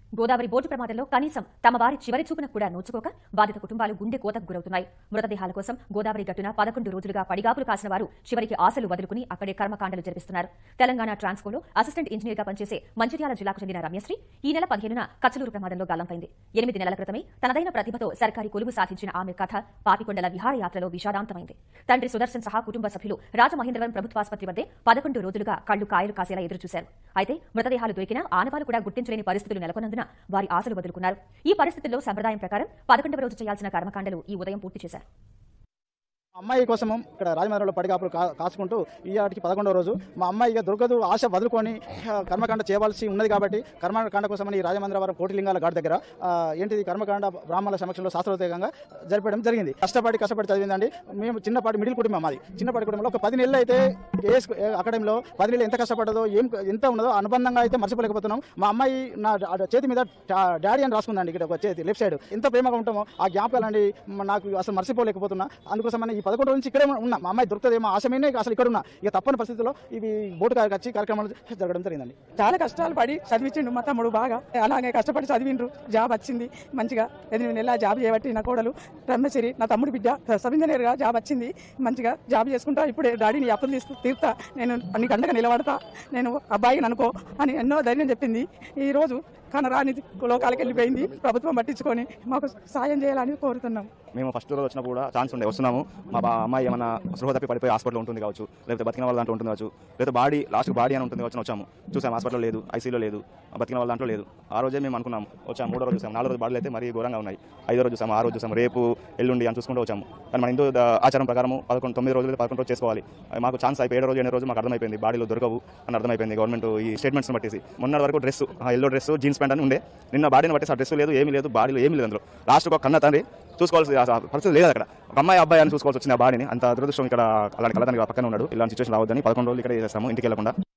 Godavari boat ప్రమాదంలో కనీసం తమ వారి చివరి చూపునకు కూడా నోచుకోక బాధిత కుటుంబాలు గుండె కోతకు గురవుతున్నాయి మృతదేహాల కోసం గోదావరి గట్టున పదకొండు రోజులుగా పడిగాపులు కాసిన వారు చివరికి ఆశలు వదులుకుని అక్కడే కర్మకాండలు జరిపిస్తున్నారు తెలంగాణ ట్రాన్స్కోలో అసిస్టెంట్ ఇంజనీర్ గా పనిచేసే మంచిర్యాల జిల్లాకు చెందిన రమ్యశ్రీ ఈ నెల పదిహేనున కచ్చలూరు ప్రమాదంలో గల్లంతైంది ఎనిమిది నెలల క్రితమే తనదైన ప్రతిభతో సర్కారీ కొలువు సాధించిన ఆమె కథ పాపికొండల విహారయాత్రలో విషాదాంతమైంది తండ్రి సుదర్శన్ సహా కుటుంబ సభ్యులు రాజమహేంద్రవరం ప్రభుత్వాసుపత్రి వద్దే పదకొండు రోజులుగా కళ్లు కాయలు కాసేలా ఎదురుచూశారు అయితే మృతదేహాలు దొరికినా ఆనవాలు కూడా గుర్తించలేని పరిస్థితులు నెలకొన్నందున వారి ఆశలు వదులుకున్నారు ఈ పరిస్థితుల్లో సంప్రదాయం ప్రకారం పదకొండవ రోజు చేయాల్సిన కర్మకాండలు ఈ ఉదయం పూర్తి చేశారు అమ్మాయి కోసము ఇక్కడ రాజమండ్రిలో పడిగాపులు కా కాచుకుంటూ ఈ ఆటికి పదకొండవ రోజు మా అమ్మాయి ఇక దొరకదు ఆశ వదులుకొని ఆ, కర్మకాండ చేయవలసి ఉన్నది కాబట్టి కర్మకాండ కోసమని ఈ రాజమండ్రవరం కోటిలింగాల ఘాట్ దగ్గర ఆ, ఏంటిది కర్మకాండ బ్రాహ్మణుల సమక్షంలో శాస్త్రోత్తేకంగా జరపడం జరిగింది కష్టపడి కష్టపడి చదివిందండి మేము చిన్నపాటి మిడిల్ కుటుంబం మాది చిన్నపాటి కుటుంబంలో ఒక పది నెలలు అయితే కేఎస్ అకాడమీలో పది నెలలు ఎంత కష్టపడ్డదో ఏం ఎంత ఉన్నదో అనుబంధంగా అయితే మర్చిపోలేకపోతున్నాం మా అమ్మాయి నా డా- చేతి మీద డా- డాడీ అని రాసుకుందండి ఇక్కడ ఒక చేతి లెఫ్ట్ సైడ్ ఎంత ప్రేమగా ఉంటామో ఆ జ్ఞాపకాలండి మ- నాకు అసలు మర్చిపోలేకపోతున్నా అందుకోసమని ఈ పదకొండు నుంచి ఇక్కడే ఉన్నా మా అమ్మాయి దొరుకుతుందేమో ఆశమైనా అసలు ఇక్కడ ఉన్నా ఇక తప్పని పరిస్థితుల్లో ఇవి బోటు కాడికి వచ్చి కార్యక్రమాలు జరగడం జరిగిందండి చాలా కష్టాలు పడి చదివించిండు మా తమ్ముడు బాగా అలాగే కష్టపడి చదివిండ్రు జాబ్ వచ్చింది మంచిగా ఎనిమిది నెలల జాబ్ చేయబట్టి నా కోడలు రమ్మేశ్వరి నా తమ్ముడు బిడ్డ సబ్ ఇంజనీర్ గా జాబ్ వచ్చింది మంచిగా జాబ్ చేసుకుంటా ఇప్పుడే డాడీని అప్పులు తీస్తూ తీరుతా నేను నీకు అండగా నిలబడతా నేను అబ్బాయిని అనుకో అని ఎన్నో ధైర్యం చెప్పింది ఈ రోజు కనరాని లోకాలకు వెళ్ళిపోయింది ప్రభుత్వం పట్టించుకొని మాకు సాయం చేయాలని కోరుతున్నాం మేము ఫస్ట్ రోజు వచ్చినప్పుడు కూడా ఛాన్స్ ఉండే వస్తున్నాము మా బా అమ్మాయి ఏమైనా స్పృహ తప్పి పడిపోయి హాస్పిటల్ ఉంటుంది కావచ్చు లేకపోతే బతికిన వాళ్ళ దాంట్లో ఉంటుంది కావచ్చు లేకపోతే బాడీ లాస్ట్ బాడీ అని ఉంటుంది కావచ్చు అని వచ్చాము చూసాం హాస్పిటల్ లేదు ఐసీలో లేదు బతికిన వాళ్ళ దాంట్లో లేదు ఆ రోజే మేము అనుకున్నాం వచ్చాము మూడో రోజు చూసాం నాలుగో రోజు బాడీలు అయితే మరీ ఘోరంగా ఉన్నాయి ఐదో రోజు చూసాము ఆ రోజు చూసాము రేపు ఎల్లుండి అని చూసుకుంటూ వచ్చాము కానీ మన హిందూ ద- ఆచారం ప్రకారం పదకొండు తొమ్మిది రోజులు పదకొండు రోజు చేసుకోవాలి అది మాకు ఛాన్స్ అయిపోయి ఏడో రోజు ఎనిమిది రోజు మాకు అర్థమైపోయింది బాడీలో దొరకవు అని అర్థమైపోయింది గవర్నమెంట్ ఈ స్టేట్మెంట్స్ బట్టేసి మొన్న వరకు dress yellow dress jeans pant అని ఉండే నిన్న బాడీని బట్టి ఆ డ్రెస్ లేదు ఏమీ లేదు బాడీలో ఏమీ లేదు అందులో లాస్ట్ ఒక కన్న తండ్రి చూసుకోవాల్సి ఆ పరిస్థితి లేదు అక్కడ ఒక అమ్మాయి అబ్బాయి అని చూసుకోవాల్సి వచ్చింది ఆ బాడీని అంత దురదృష్టం ఇక్కడ అలాంటి కళదానికి పక్కన ఉన్నాడు ఇలాంటి సిచ్యువేషన్ రావద్దని పదకొండు రోజులు ఇక్కడ చేస్తాము ఇంటికి వెళ్ళకుండా